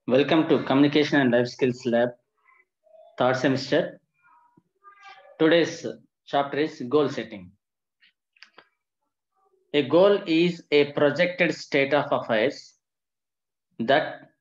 Welcome to Communication and Life Skills Lab, third semester. Today's chapter is goal setting. A goal is a projected state of affairs that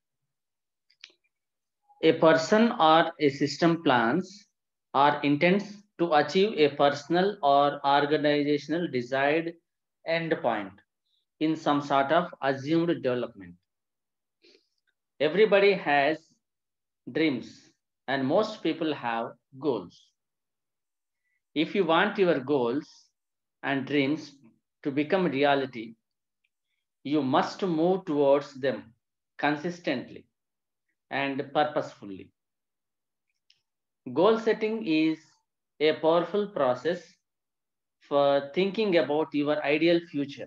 a person or a system plans or intends to achieve a personal or organizational desired endpoint in some sort of assumed development. Everybody has dreams and most people have goals. If you want your goals and dreams to become reality, you must move towards them consistently and purposefully. Goal setting is a powerful process for thinking about your ideal future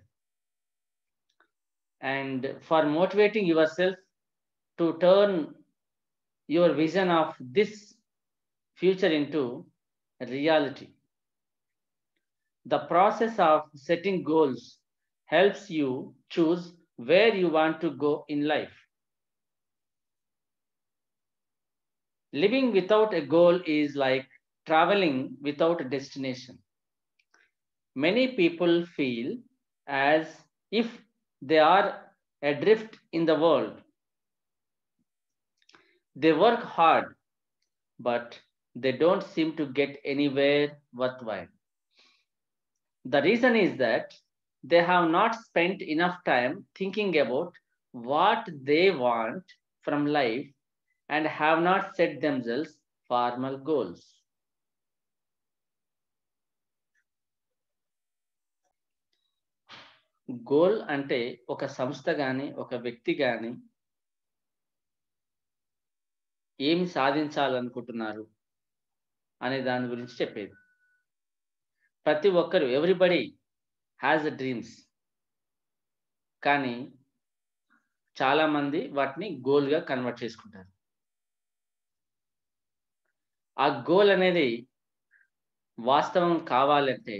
and for motivating yourself to turn your vision of this future into reality. The process of setting goals helps you choose where you want to go in life. Living without a goal is like traveling without a destination. Many people feel as if they are adrift in the world. They work hard, but they don't seem to get anywhere worthwhile. The reason is that they have not spent enough time thinking about what they want from life and have not set themselves formal goals. Goal అంటే ఒక సంస్థ కానీ ఒక వ్యక్తి కానీ ఏమి సాధించాలనుకుంటున్నారు అనే దాని గురించి చెప్పేది ప్రతి ఒక్కరు ఎవ్రీబడి హ్యాస్ అ డ్రీమ్స్ కానీ చాలామంది వాటిని గోల్గా కన్వర్ట్ చేసుకుంటారు ఆ గోల్ అనేది వాస్తవం కావాలంటే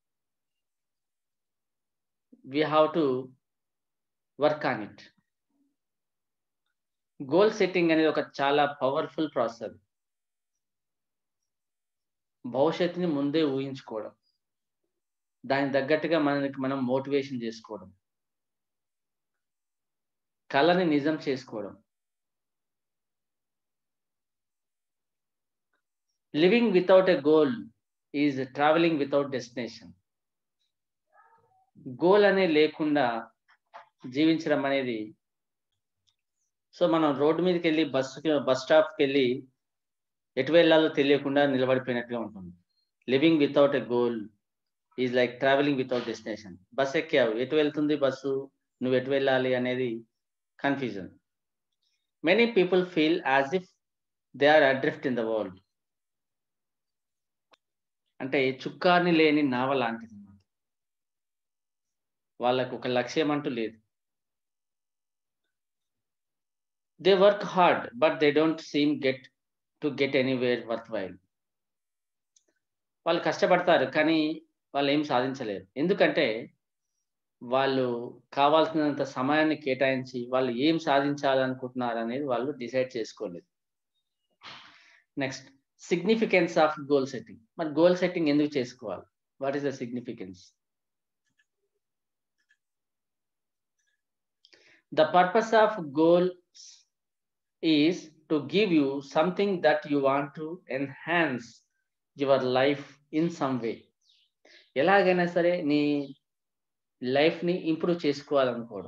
we have to work on it goal setting అనేది ఒక చాలా పవర్ఫుల్ ప్రాసెస్ భవిష్యత్తుని ముందే ఊహించుకోవడం దానికి తగ్గట్టుగా మనకి మనం మోటివేషన్ చేసుకోవడం కళని నిజం చేసుకోవడం living without a goal is travelling without destination goal అనే లేకుండా జీవించడం అనేది సో మనం రోడ్డు మీదకి వెళ్ళి బస్సుకి బస్ స్టాప్కి వెళ్ళి ఎటు వెళ్ళాలో తెలియకుండా నిలబడిపోయినట్టుగా ఉంటుంది living without a goal is like travelling without destination bus ఎక్కావు ఎటు వెళ్తుంది బస్సు నువ్వు ఎటు వెళ్ళాలి అనేది confusion many people feel as if they are adrift in the world అంటే చుక్కాని లేని నావ లాంటిది వాళ్ళకు ఒక లక్ష్యం అంటూ లేదు they work hard but they don't seem get to get anywhere worthwhile వాళ్ళు కష్టపడతారు కానీ వాళ్ళు ఏం సాధించలేరు ఎందుకంటే వాళ్ళు కావాల్సినంత సమయాన్ని కేటాయించి వాళ్ళు ఏం సాధించాలనుకుంటున్నారు అనేది వాళ్ళు డిసైడ్ చేసుకోలేదు next significance of goal setting మరి గోల్ సెట్టింగ్ ఎందుకు చేసుకోవాలి what is the significance The purpose of goals is to give you something that you want to enhance your life in some way. ఎలాగైనా సరే నీ లైఫ్ని improve చేసుకోవాలనుకోవడం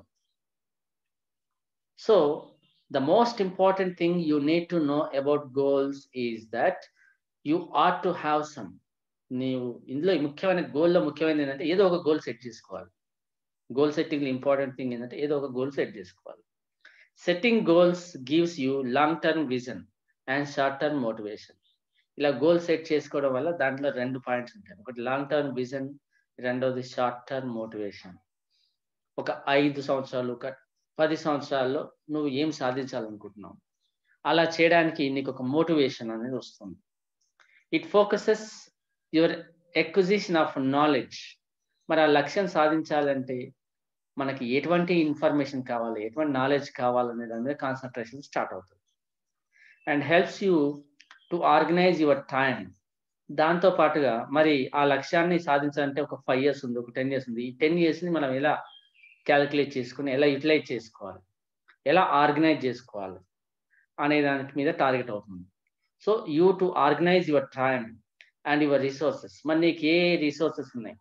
so the most important thing you need to know about goals is that you are to have some నీవు ఇందులో ముఖ్యమైన గోల్లో ముఖ్యమైనది ఏంటంటే ఏదో ఒక గోల్ సెట్ చేసుకోవాలి గోల్ సెట్టింగ్ ఇంపార్టెంట్ థింగ్ ఏంటంటే ఏదో ఒక గోల్ సెట్ చేసుకోవాలి setting goals gives you long term vision and short term motivation ఇలా గోల్ సెట్ చేసుకోవడం వల్ల దాంట్లో రెండు పాయింట్స్ ఉంటాయి ఒకటి లాంగ్ టర్మ్ విజన్ రెండోది షార్ట్ టర్మ్ మోటివేషన్ ఒక ఐదు సంవత్సరాలు ఒక పది సంవత్సరాల్లో నువ్వు ఏం సాధించాలనుకుంటున్నావు అలా చేయడానికి నీకు ఒక మోటివేషన్ అనేది వస్తుంది it focuses your acquisition of knowledge మరి ఆ లక్ష్యం సాధించాలంటే మనకి ఎటువంటి ఇన్ఫర్మేషన్ కావాలి ఎటువంటి నాలెడ్జ్ కావాలనే దాని మీద కాన్సన్ట్రేషన్ స్టార్ట్ అవుతుంది and helps you to organise your time దాంతో పాటుగా మరి ఆ లక్ష్యాన్ని సాధించాలంటే ఒక ఫైవ్ ఇయర్స్ ఉంది ఒక టెన్ ఇయర్స్ ఉంది ఈ టెన్ ఇయర్స్ని మనం ఎలా క్యాలిక్యులేట్ చేసుకుని ఎలా యూటిలైజ్ చేసుకోవాలి ఎలా ఆర్గనైజ్ చేసుకోవాలి అనే దాని మీద టార్గెట్ అవుతుంది so you to organise your time and your resources మరి నీకు ఏ రిసోర్సెస్ ఉన్నాయి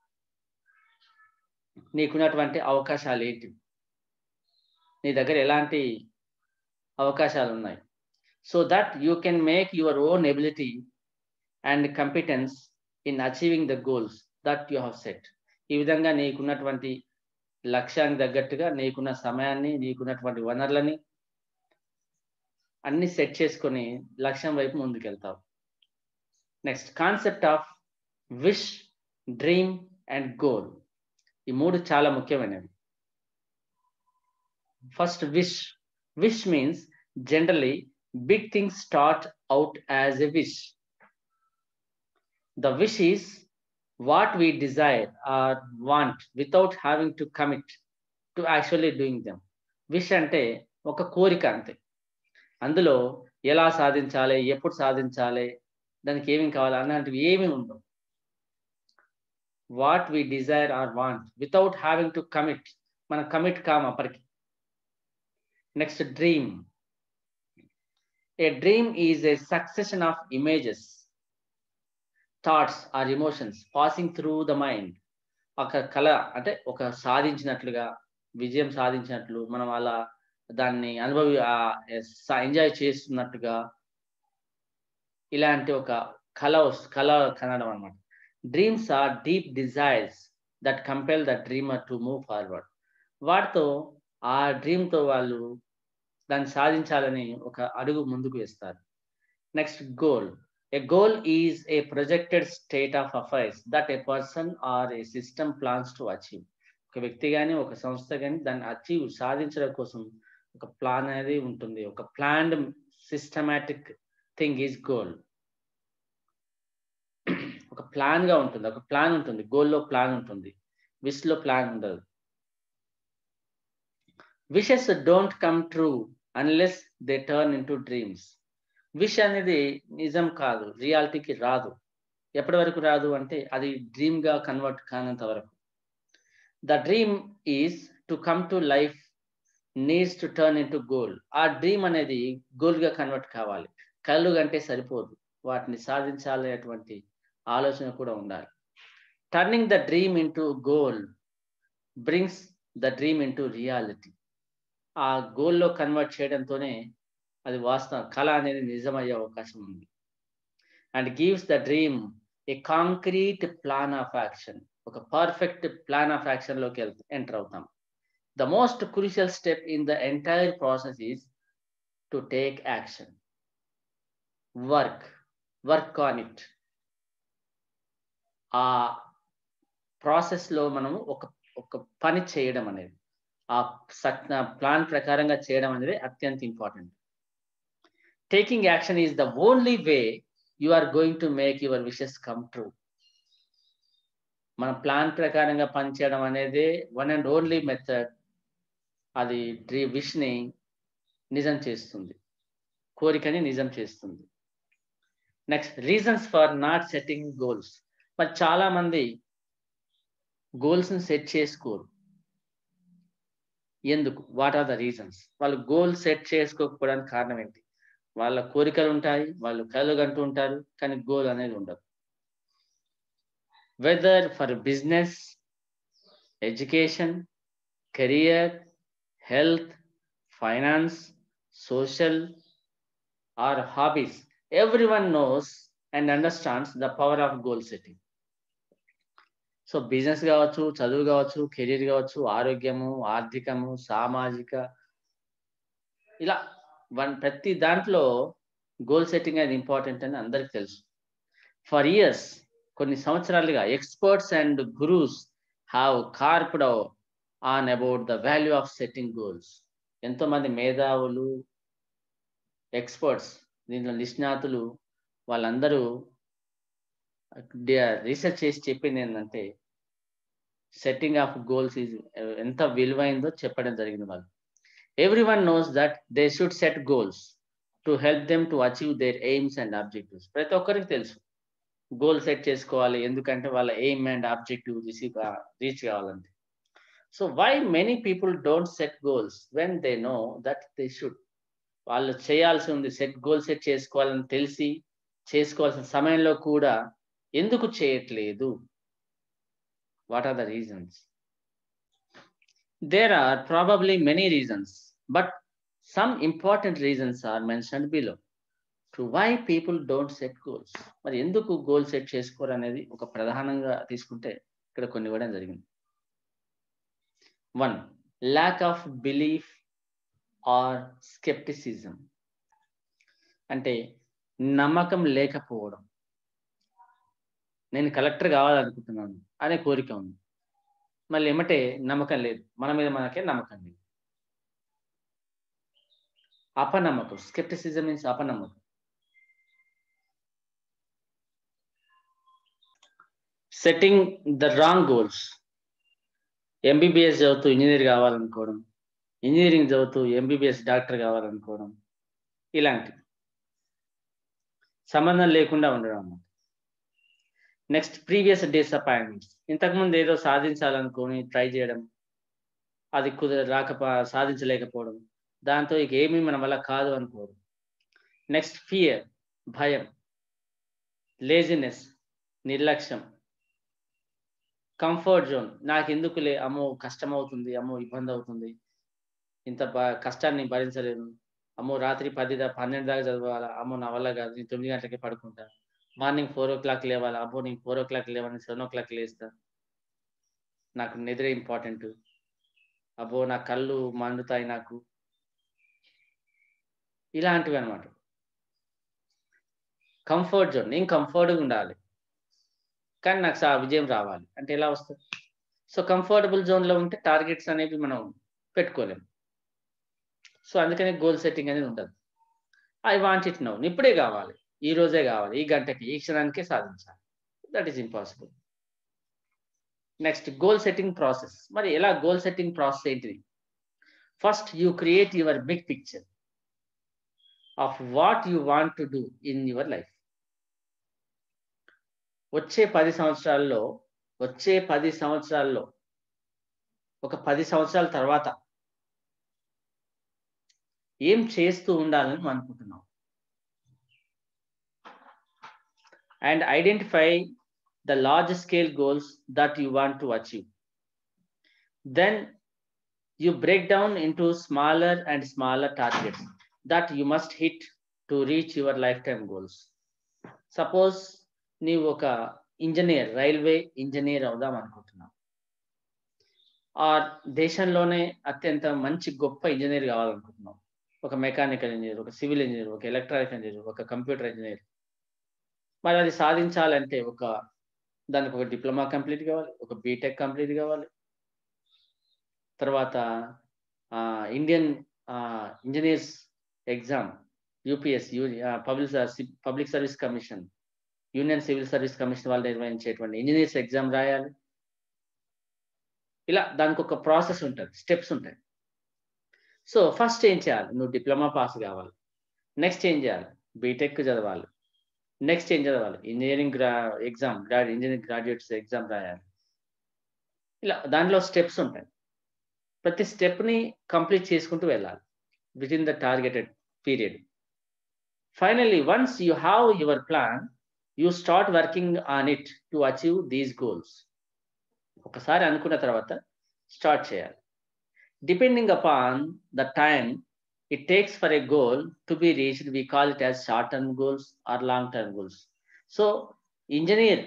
నీకున్నటువంటి అవకాశాలు ఏంటి నీ దగ్గర ఎలాంటి అవకాశాలు ఉన్నాయి so that you can make your own ability and competence in achieving the goals that you have set ఈ విధంగా నీకున్నటువంటి లక్ష్యానికి తగ్గట్టుగా నీకున్న సమయాన్ని నీకున్నటువంటి వనరులని అన్ని సెట్ చేసుకొని లక్ష్యం వైపు ముందుకెళ్తావు next concept of wish dream and goal ఈ మూడు చాలా ముఖ్యమైనవి first wish wish means generally big things start out as a wish the wish is what we desire or want without having to commit to actually doing them wish అంటే ఒక కోరిక అంతే అందులో ఎలా సాధించాలి ఎప్పుడు సాధించాలి దానికి ఏమేమి కావాలి అలాంటివి ఏమీ ఉండవు what we desire or want without having to commit మనం కమిట్ కాము అప్పటికి next dream a dream is a succession of images thoughts or emotions passing through the mind ఒక కళ అంటే ఒక సాధించినట్లుగా విజయం సాధించినట్లు మనం అలా దాన్ని అనుభవి ఎంజాయ్ చేస్తున్నట్టుగా ఇలాంటి ఒక కళ కళ కనడం అనమాట dreams are deep desires that compel the dreamer to move forward వాటితో ఆ డ్రీమ్తో వాళ్ళు దాన్ని సాధించాలని ఒక అడుగు ముందుకు వేస్తారు next goal a goal is a projected state of affairs that a person or a system plans to achieve ఒక వ్యక్తి కానీ ఒక సంస్థ కానీ దాన్ని అచీవ్ సాధించడం కోసం ఒక ప్లాన్ అనేది ఉంటుంది ఒక planned systematic thing is goal ఒక ప్లాన్ గా ఉంటుంది ఒక ప్లాన్ ఉంటుంది గోల్లో ప్లాన్ ఉంటుంది విష్ లో ప్లాన్ ఉండదు wishes don't come true unless they turn into dreams wish అనేది నిజం కాదు రియాలిటీకి రాదు ఎప్పటి వరకు రాదు అంటే అది డ్రీమ్ గా కన్వర్ట్ కానంత వరకు the dream is to come to life needs to turn into goal ఆ డ్రీమ్ అనేది గోల్ గా కన్వర్ట్ కావాలి కళ్ళు కంటే సరిపోదు వాటిని సాధించాలనేటువంటి ఆలోచన కూడా ఉండాలి turning the dream into goal brings the dream into reality ఆ గోల్లో కన్వర్ట్ చేయడంతోనే అది వాస్తవం కళ అనేది నిజమయ్యే అవకాశం ఉంది and gives the dream a concrete plan of action ఒక పర్ఫెక్ట్ ప్లాన్ ఆఫ్ యాక్షన్లోకి వెళ్తా ఎంటర్ అవుతాం the most crucial step in the entire process is to take action work work on it ఆ ప్రాసెస్లో మనము ఒక ఒక పని చేయడం అనేది ఆ ప్లాన్ ప్రకారంగా చేయడం అనేది అత్యంత important taking action is the only way you are going to make your wishes come true మన ప్లాన్ ప్రకారంగా పనిచేయడం అనేది వన్ అండ్ ఓన్లీ మెథడ్ అది డ్రీ విష్ని నిజం చేస్తుంది కోరికని నిజం చేస్తుంది next reasons for not setting goals మరి చాలా మంది గోల్స్ని సెట్ చేసుకోరు ఎందుకు వాట్ ఆర్ ద రీజన్స్ వాళ్ళు గోల్ సెట్ చేసుకోకపోవడానికి కారణం ఏంటి వాళ్ళ కోరికలు ఉంటాయి వాళ్ళు కలలు కంటూ ఉంటారు కానీ గోల్ అనేది ఉండదు whether for business education career health finance social or hobbies everyone knows and understands the power of goal setting so business కావచ్చు చదువు కావచ్చు కెరీర్ కావచ్చు ఆరోగ్యము ఆర్థికము సామాజిక ఇలా వన్ ప్రతి దాంట్లో గోల్ సెట్టింగ్ అనేది ఇంపార్టెంట్ అని అందరికి తెలుసు ఫర్ ఇయర్స్ కొన్ని సంవత్సరాలుగా experts and gurus have carped on about the value of setting goals ఎంతో మంది మేధావులు ఎక్స్పర్ట్స్ దీంట్లో నిష్ణాతులు వాళ్ళందరూ రీసెర్చ్ చేసి చెప్పింది ఏంటంటే సెట్టింగ్ ఆఫ్ గోల్స్ ఈజ్ ఎంత విలువైందో చెప్పడం జరిగింది వాళ్ళు everyone knows that they should set goals to help them to achieve their aims and objectives ప్రతి ఒక్కరికి తెలుసు గోల్ సెట్ చేసుకోవాలి ఎందుకంటే వాళ్ళ aim and objective receive reach కావాలంటే so why many people don't set goals when they know that they should వాళ్ళు చేయాల్సి ఉంది సెట్ గోల్ సెట్ చేసుకోవాలని తెలిసి చేసుకోవాల్సిన సమయంలో కూడా ఎందుకు చేయట్లేదు what are the reasons there are probably many reasons but some important reasons are mention below to why people don't set goals మరి ఎందుకు గోల్ సెట్ చేసుకోరు అనేది ఒక ప్రధానంగా తీసుకుంటే ఇక్కడ కొన్ని ఇవ్వడం జరిగింది one lack of belief or scepticism అంటే నమ్మకం లేకపోవడం నేను కలెక్టర్ కావాలనుకుంటున్నాను అనే కోరిక ఉంది మళ్ళీ ఏమంటే నమ్మకం లేదు మన మీద మనకే నమ్మకం లేదు అపనమ్మకం స్కెప్టిసిజం మీన్స్ అపనమ్మకం setting the wrong goals MBBS చదువుతూ ఇంజనీర్ కావాలనుకోవడం ఇంజనీరింగ్ చదువుతూ ఎంబీబీఎస్ డాక్టర్ కావాలనుకోవడం ఇలాంటి సంబంధం లేకుండా ఉండడం అన్నమాట నెక్స్ట్ ప్రీవియస్ డిసప్పాయింట్మెంట్స్ ఇంతకుముందు ఏదో సాధించాలనుకొని ట్రై చేయడం అది కుదర రాకపో సాధించలేకపోవడం దాంతో ఇక ఏమీ మన వల్ల కాదు అనుకోవడం నెక్స్ట్ ఫియర్ భయం లేజినెస్ నిర్లక్ష్యం కంఫర్ట్ జోన్ నాకు ఎందుకులే అమ్మో కష్టం అవుతుంది అమ్మో ఇబ్బంది అవుతుంది ఇంత కష్టాన్ని భరించలేను అమ్మో రాత్రి పది దా పన్నెండు దాకా చదవాలా అమ్మో నా వల్ల కాదు నేను తొమ్మిది గంటలకే పడుకుంటా మార్నింగ్ ఫోర్ ఓ క్లాక్ లేవాలా అబ్బో నేను ఫోర్ ఓ క్లాక్ లేవని సెవెన్ ఓ క్లాక్ లేస్తా నాకు నిద్ర ఇంపార్టెంట్ అబ్బో నా కళ్ళు మండుతాయి నాకు ఇలాంటివి అనమాట కంఫర్ట్ జోన్ నేను కంఫర్ట్గా ఉండాలి కానీ నాకు సా విజయం రావాలి అంటే ఎలా వస్తుంది సో కంఫర్టబుల్ జోన్లో ఉంటే టార్గెట్స్ అనేవి మనం పెట్టుకోలేము సో అందుకనే గోల్ సెట్టింగ్ అనేది ఉండదు ఐ వాంట్ ఇట్ నో ఇప్పుడే కావాలి ఈ రోజే కావాలి ఈ గంటకి ఈ క్షణానికే సాధించాలి that is impossible next goal setting process మరి ఎలా గోల్ సెట్టింగ్ ప్రాసెస్ ఏంటిది first you create your big picture of what you want to do in your life వచ్చే పది సంవత్సరాల్లో వచ్చే పది సంవత్సరాల్లో ఒక పది సంవత్సరాల తర్వాత ఏం చేస్తూ ఉండాలని మనం అనుకుంటున్నాం and identify the large scale goals that you want to achieve then you break down into smaller and smaller targets that you must hit to reach your lifetime goals suppose నీవు ఒక engineer railway engineer అవుదాం అనుకుంటున్నావు ఆ దేశంలోనే అత్యంత మంచి గొప్ప engineer కావాలనుకుంటున్నావు ఒక మెకానికల్ ఇంజనీర్ ఒక సివిల్ ఇంజనీర్ ఒక ఎలక్ట్రానిక్ ఇంజనీర్ ఒక కంప్యూటర్ ఇంజనీర్ మరి అది సాధించాలంటే ఒక దానికి ఒక డిప్లొమా కంప్లీట్ కావాలి ఒక బీటెక్ కంప్లీట్ కావాలి తర్వాత Indian engineers exam UPS U public public service commission union civil service commission వాళ్ళు నిర్వహించేటువంటి ఇంజనీర్స్ ఎగ్జామ్ రాయాలి ఇలా దానికి ఒక ప్రాసెస్ ఉంటుంది స్టెప్స్ ఉంటాయి సో ఫస్ట్ ఏం చేయాలి నువ్వు డిప్లొమా పాస్ కావాలి నెక్స్ట్ ఏం చేయాలి బీటెక్ చదవాలి నెక్స్ట్ ఏం చదవాలి ఇంజనీరింగ్ గ్రా exam grad engineering graduates exam రాయాలి ఇలా దాంట్లో స్టెప్స్ ఉంటాయి ప్రతి స్టెప్ని కంప్లీట్ చేసుకుంటూ వెళ్ళాలి within the targeted period finally once you have your plan you start working on it to achieve these goals ఒకసారి అనుకున్న తర్వాత స్టార్ట్ చేయాలి depending upon the time it takes for a goal to be reached we call it as short term goals or long term goals so engineer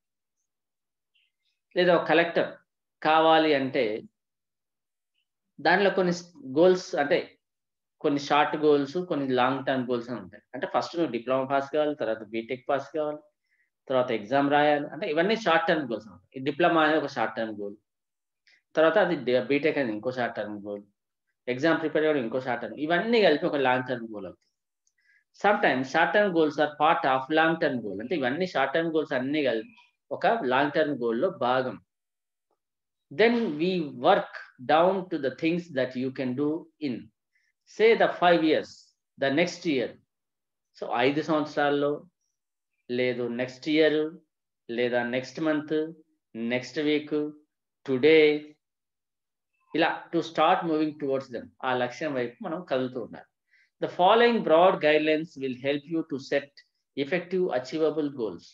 లేదా ఒక collector కావాలి అంటే దానిలో కొన్ని గోల్స్ అంటే కొన్ని షార్ట్ గోల్స్ కొన్ని లాంగ్ టర్మ్ గోల్స్ అని ఉంటాయి అంటే ఫస్ట్ నువ్వు డిప్లొమా పాస్ కావాలి తర్వాత బీటెక్ పాస్ కావాలి తర్వాత ఎగ్జామ్ రాయాలి అంటే ఇవన్నీ షార్ట్ టర్మ్ గోల్స్ ఉంటాయి డిప్లొమా అనేది ఒక షార్ట్ టర్మ్ గోల్ తర్వాత అది బీటెక్ అనేది ఇంకో short term goal exam prepare అవ్వడం ఇంకో షార్ట్ టర్మ్ ఇవన్నీ కలిపి ఒక లాంగ్ టర్మ్ గోల్ అవుతుంది sometimes short term goals are part of long term goal అంటే ఇవన్నీ షార్ట్ టర్మ్ గోల్స్ అన్ని కలిపి ఒక లాంగ్ టర్మ్ గోల్లో భాగం then we work down to the things that you can do in say the five years the next year so ఐదు సంవత్సరాల్లో లేదు next year లేదా next month next week today ఇలా to start moving towards them ఆ లక్ష్యం వైపు మనం కదులుతూ ఉండాలి the following broad guidelines will help you to set effective achievable goals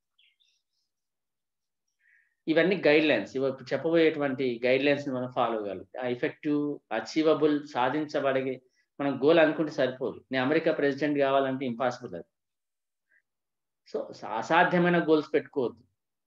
ఇవన్నీ గైడ్ లైన్స్ ఇప్పుడు చెప్పబోయేటువంటి గైడ్ లైన్స్ మనం ఫాలో కావాలి ఆ ఎఫెక్టివ్ అచీవబుల్ సాధించబడే మనం గోల్ అనుకుంటే సరిపోదు నేను అమెరికా ప్రెసిడెంట్ కావాలంటే ఇంపాసిబుల్ అది సో అసాధ్యమైన గోల్స్ పెట్టుకోవద్దు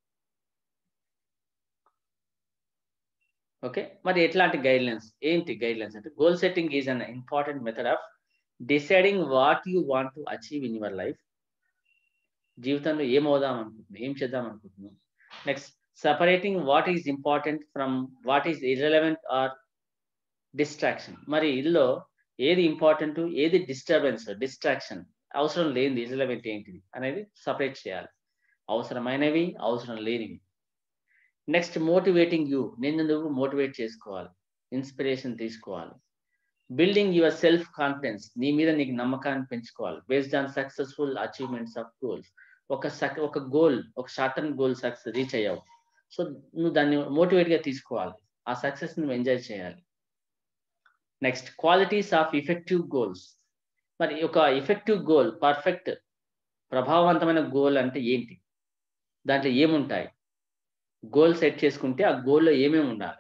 ఓకే మరి ఎట్లాంటి గైడ్ లైన్స్ ఏంటి గైడ్ లైన్స్ అంటే goal setting is an important method of deciding what you want to achieve in your life జీవితంలో ఏం అవుదాం అనుకుంటున్నాం ఏం చేద్దాం అనుకుంటున్నాం next separating what is important from what is irrelevant or distraction మరి ఇల్లు ఏది ఇంపార్టెంట్ ఏది డిస్టర్బెన్స్ డిస్ట్రాక్షన్ అవసరం లేనిది ఇర్రెలవెంట్ ఏంటిది అనేది సపరేట్ చేయాలి అవసరమైనవి అవసరం లేనివి నెక్స్ట్ మోటివేటింగ్ యూ నిన్ను నువ్వు మోటివేట్ చేసుకోవాలి ఇన్స్పిరేషన్ తీసుకోవాలి బిల్డింగ్ యువర్ సెల్ఫ్ కాన్ఫిడెన్స్ నీ మీద నీకు నమ్మకాన్ని పెంచుకోవాలి based on successful achievements of goals ఒక సక్ ఒక గోల్ ఒక short term goal success reach అయ్యావు సో నువ్వు దాన్ని మోటివేట్గా తీసుకోవాలి ఆ సక్సెస్ నువ్వు ఎంజాయ్ చేయాలి next qualities of effective goals మరి ఒక ఎఫెక్టివ్ గోల్ పర్ఫెక్ట్ ప్రభావవంతమైన గోల్ అంటే ఏంటి దాంట్లో ఏముంటాయి గోల్ సెట్ చేసుకుంటే ఆ గోల్లో ఏమేమి ఉండాలి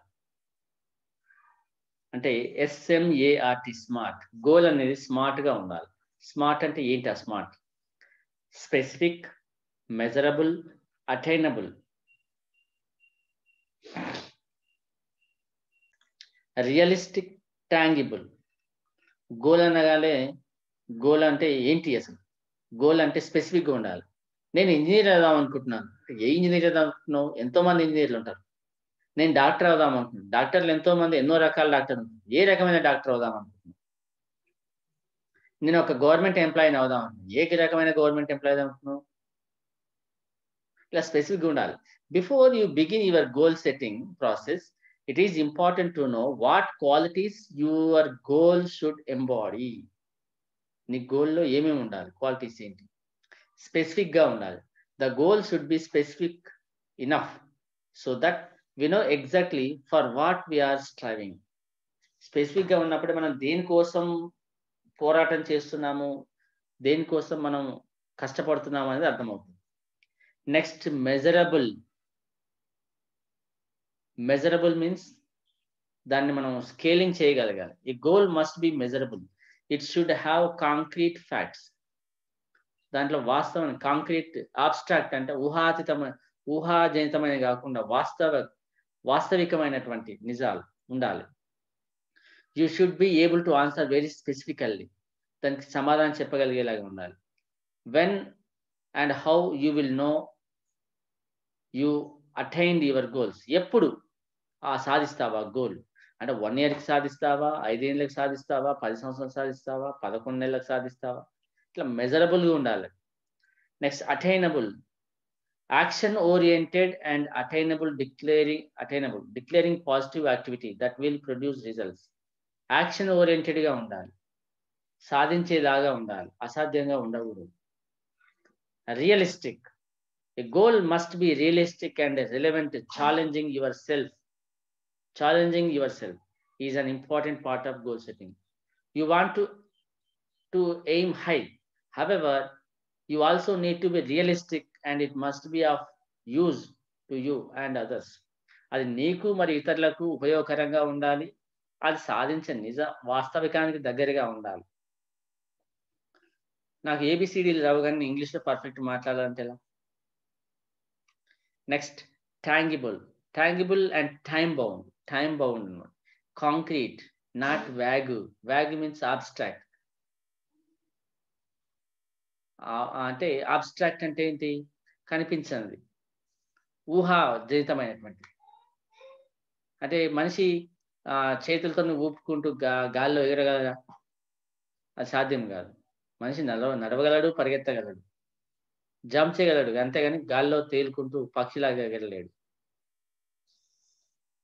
అంటే ఎస్ఎంఏఆర్టి స్మార్ట్ గోల్ అనేది స్మార్ట్గా ఉండాలి స్మార్ట్ అంటే ఏంటి ఆ SMART specific measurable attainable realistic tangible goal అనగానే గోల్ అంటే ఏంటి అసలు గోల్ అంటే స్పెసిఫిక్గా ఉండాలి నేను ఇంజనీర్ అవుదాం అనుకుంటున్నాను ఏ ఇంజనీర్ అవుదాం అనుకుంటున్నావు ఎంతో మంది ఇంజనీర్లు ఉంటారు నేను డాక్టర్ అవుదాం అనుకుంటున్నాను డాక్టర్లు ఎంతో మంది ఎన్నో రకాల డాక్టర్లు ఉంటారు ఏ రకమైన డాక్టర్ అవుదాం అనుకుంటున్నాను నేను ఒక గవర్నమెంట్ ఎంప్లాయీని అవుదాం అనుకుంటున్నాను ఏ రకమైన గవర్నమెంట్ ఎంప్లాయీ అనుకుంటున్నావు ఇలా స్పెసిఫిక్గా ఉండాలి before you begin your goal setting process it is important to know what qualities your goal should embody నీ గోల్లో ఏమేమి ఉండాలి క్వాలిటీస్ ఏంటి స్పెసిఫిక్గా ఉండాలి the goal should be specific enough so that we know exactly for what we are striving స్పెసిఫిక్గా ఉన్నప్పుడు మనం దేనికోసం పోరాటం చేస్తున్నాము దేనికోసం మనం కష్టపడుతున్నాము అనేది అర్థమవుతుంది నెక్స్ట్ మెజరబుల్ మెజరబుల్ మీన్స్ దాన్ని మనం స్కేలింగ్ చేయగలగాలి ఈ goal must be measurable it should have concrete facts దాంట్లో వాస్తవం కాంక్రీట్ ఆబ్స్ట్రాక్ట్ అంటే ఊహాతీతమైన ఊహాజనితమైన కాకుండా వాస్తవ వాస్తవికమైనటువంటి నిజాలు ఉండాలి you should be able to answer very specifically దానికి సమాధానం చెప్పగలిగేలాగా ఉండాలి when and how you will know you attained your goals ఎప్పుడు ఆ సాధిస్తావా గోల్ అంటే వన్ ఇయర్కి సాధిస్తావా ఐదేళ్ళకి సాధిస్తావా పది సంవత్సరాలు సాధిస్తావా పదకొండు నెలలకు సాధిస్తావా ఇట్లా మెజరబుల్గా ఉండాలి next attainable action oriented and attainable declaring attainable declaring positive activity that will produce results action ఓరియంటెడ్గా ఉండాలి సాధించేలాగా ఉండాలి అసాధ్యంగా ఉండకూడదు realistic A goal must be realistic and relevant. Challenging yourself, challenging yourself is an important part of goal setting. You want to, to aim high. However, you also need to be realistic and it must be of use to you and others. అది నీకు మరి ఇతరులకు ఉపయోగకరంగా ఉండాలి అది సాధించే నిజ వాస్తవికానికి దగ్గరగా ఉండాలి నాకు ఏబిసిడీలు రావు కానీ ఇంగ్లీష్లో పర్ఫెక్ట్ మాట్లాడాలంటే ఎలా next tangible tangible and time bound time bound concrete not vague vague means abstract అంటే ఆబ్స్ట్రాక్ట్ అంటే ఏంటి కనిపించనిది ఊహా జనితమైనటువంటి అంటే మనిషి చేతులతో ఊపుకుంటూ గా గాల్లో ఎగరగలగా అది సాధ్యం కాదు మనిషి నడవ నడవగలడు పరిగెత్తగలడు జంప్ చేయగలడు అంతేగాని గాల్లో తేలుకుంటూ పక్షిలాగా ఎగరలేడు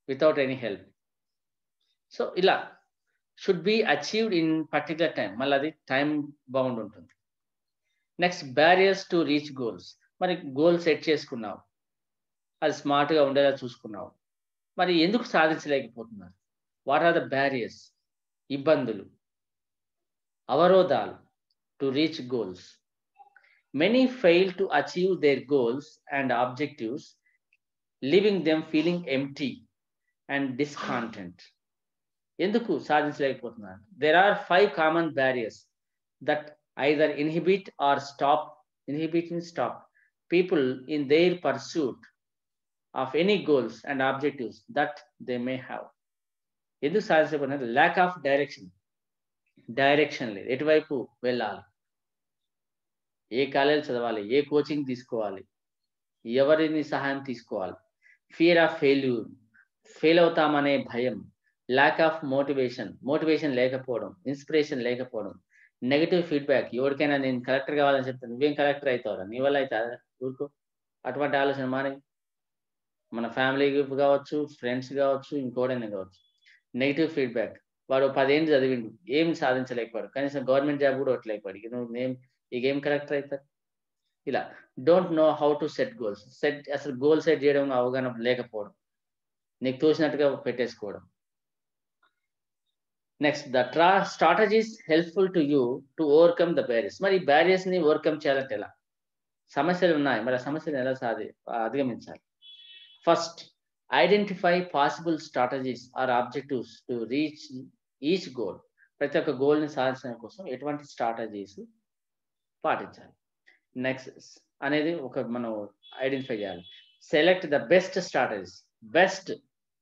వితౌట్ ఎనీ హెల్ప్ సో ఇలా should be achieved in particular time మళ్ళీ అది టైం బౌండ్ ఉంటుంది next barriers to reach goals మరి గోల్ సెట్ చేసుకున్నావు అది స్మార్ట్గా ఉండేలా చూసుకున్నావు మరి ఎందుకు సాధించలేకపోతున్నారు వాట్ ఆర్ ద బ్యారియర్స్ ఇబ్బందులు అవరోధాలు to reach goals many fail to achieve their goals and objectives living them feeling empty and discontent ఎందుకు సాధించలేకపోతున్నారు there are five common barriers that either inhibit or stop inhibit in stop people in their pursuit of any goals and objectives that they may have ఎందుకు సాధించకపోయినా lack of direction direction లేదు ఎటువైపు వెళ్ళాలి ఏ college చదవాలి ఏ coaching తీసుకోవాలి ఎవరిని సహాయం తీసుకోవాలి ఫియర్ ఆఫ్ ఫెయిల్యూర్ ఫెయిల్ అవుతామనే భయం ల్యాక్ ఆఫ్ మోటివేషన్ మోటివేషన్ లేకపోవడం ఇన్స్పిరేషన్ లేకపోవడం నెగిటివ్ ఫీడ్బ్యాక్ ఎవరికైనా నేను కలెక్టర్ కావాలని చెప్తాను నువ్వేం కలెక్టర్ అవుతావురా నీ వల్ల అయితే ఊరుకో అటువంటి ఆలోచన మానే మన ఫ్యామిలీ కావచ్చు ఫ్రెండ్స్ కావచ్చు ఇంకోడైనా కావచ్చు నెగిటివ్ ఫీడ్బ్యాక్ వాడు పదేళ్ళు చదివిండు ఏం సాధించలేకపోయాడు కనీసం గవర్నమెంట్ జాబ్ కూడా కొట్టలేకపోయాడు నువ్వు నేను ఇక ఏం కరెక్టర్ అవుతారు ఇలా don't know how to set goals set అసలు గోల్ సెట్ చేయడం అవగాహన లేకపోవడం నీకు తోచినట్టుగా పెట్టేసుకోవడం నెక్స్ట్ ద ట్రా strategies helpful to you to overcome the barriers మరి ఈ బ్యారియర్స్ ని ఓవర్కమ్ చేయాలంటే ఎలా సమస్యలు ఉన్నాయి మరి ఆ సమస్యలు ఎలా సాధి అధిగమించాలి first identify possible strategies or objectives to reach each goal ప్రతి ఒక్క గోల్ని సాధించడం కోసం ఎటువంటి స్ట్రాటజీస్ పాటించాలి నెక్స్ట్ అనేది ఒక మనం ఐడెంటిఫై చేయాలి select the best strategies best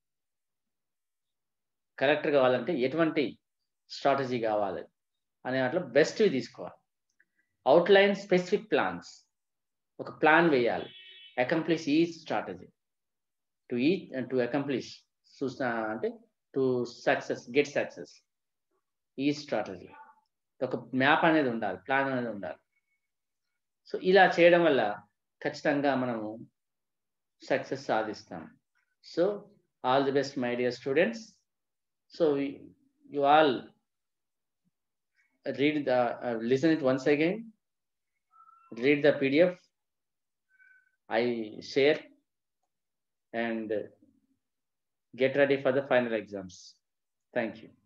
collector కావాలంటే ఎటువంటి స్ట్రాటజీ కావాలి అనే వాటిలో బెస్ట్వి తీసుకోవాలి అవుట్లైన్ స్పెసిఫిక్ ప్లాన్స్ ఒక ప్లాన్ వేయాలి అకంప్లిష్ ఈ స్ట్రాటజీ టు ఈ టు అకంప్లిష్ చూసిన అంటే టు సక్సెస్ గెట్ సక్సెస్ ఈ స్ట్రాటజీ ఒక మ్యాప్ అనేది ఉండాలి ప్లాన్ అనేది ఉండాలి సో ఇలా చేయడం వల్ల ఖచ్చితంగా మనము సక్సెస్ సాధిస్తాం so all the best my dear students so you all read the uh, listen it once again read the pdf i share and get ready for the final exams thank you